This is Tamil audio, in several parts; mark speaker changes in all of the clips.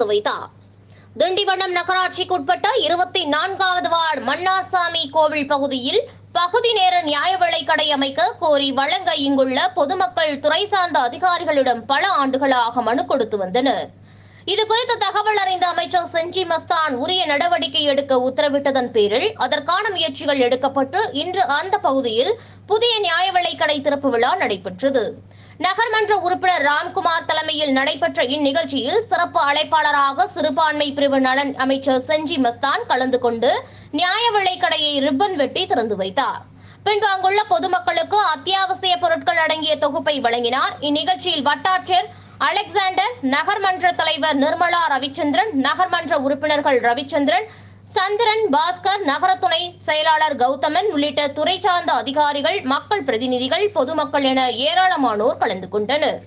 Speaker 1: வைத்தார் திண்டிவனம் நகராட்சிக்குட்பட்ட இருபத்தி நான்காவது வார்டு மன்னார்சாமி கோவில் பகுதியில் பகுதி நேர நியாய விலைக் கடை அமைக்க கோரி வழங்க இங்குள்ள பொதுமக்கள் துறை சார்ந்த அதிகாரிகளிடம் பல ஆண்டுகளாக மனு கொடுத்து வந்தனர் இது குறித்து தகவல் அறிந்த அமைச்சர் செஞ்சி மஸ்தான் உரிய நடவடிக்கை எடுக்க உத்தரவிட்டதன் பேரில் அதற்கான முயற்சிகள் எடுக்கப்பட்டு இன்று அந்த பகுதியில் புதிய நியாய விலைக் கடை திறப்பு விழா நடைபெற்றது நகர்மன்ற உறுப்பினர் ராம்குமார் தலைமையில் நடைபெற்ற இந்நிகழ்ச்சியில் சிறப்பு அழைப்பாளராக சிறுபான்மை பிரிவு நலன் அமைச்சர் செஞ்சி மஸ்தான் கலந்து கொண்டு நியாய விலைக் கடையை ரிப்பன் வெட்டி திறந்து வைத்தார் பின்பு அங்குள்ள பொதுமக்களுக்கு அத்தியாவசிய பொருட்கள் அடங்கிய தொகுப்பை வழங்கினார் இந்நிகழ்ச்சியில் வட்டாட்சியர் அலெக்சாண்டர் நகர்மன்ற தலைவர் நிர்மலா ரவிச்சந்திரன் நகர்மன்ற உறுப்பினர்கள் ரவிச்சந்திரன் சந்திரன் பாஸ்கர் நகர துணை செயலாளர் கௌதமன் உள்ளிட்ட துறை சார்ந்த அதிகாரிகள் மக்கள் பிரதிநிதிகள் பொதுமக்கள் என ஏராளமானோர் கலந்து கொண்டனர்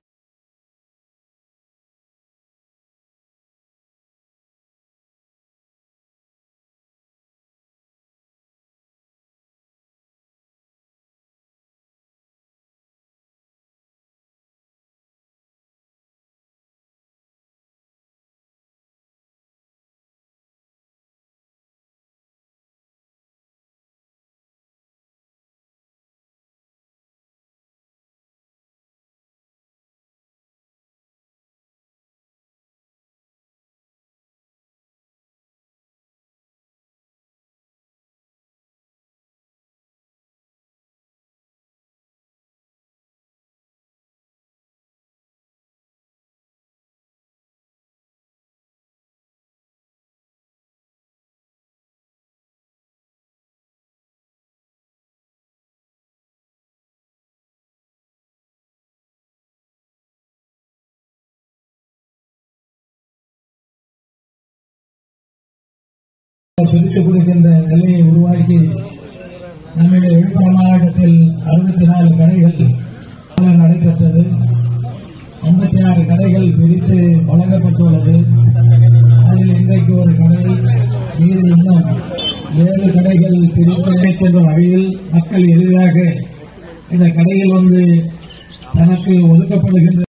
Speaker 2: பிரித்துக் கொடுக்கின்ற நிலையை உருவாக்கி நம்முடைய விழுப்புரம் மாவட்டத்தில் அறுபத்தி நாலு கடைகள் நடைபெற்றது ஐம்பத்தி ஆறு கடைகள் பிரித்து வழங்கப்பட்டுள்ளது அதில் இன்றைக்கு ஒரு கடை மீது இன்னும் ஏழு கடைகள் பிரித்து இணைக்கின்ற வகையில் மக்கள் எளிதாக இந்த கடையில் வந்து தனக்கு ஒதுக்கப்படுகின்ற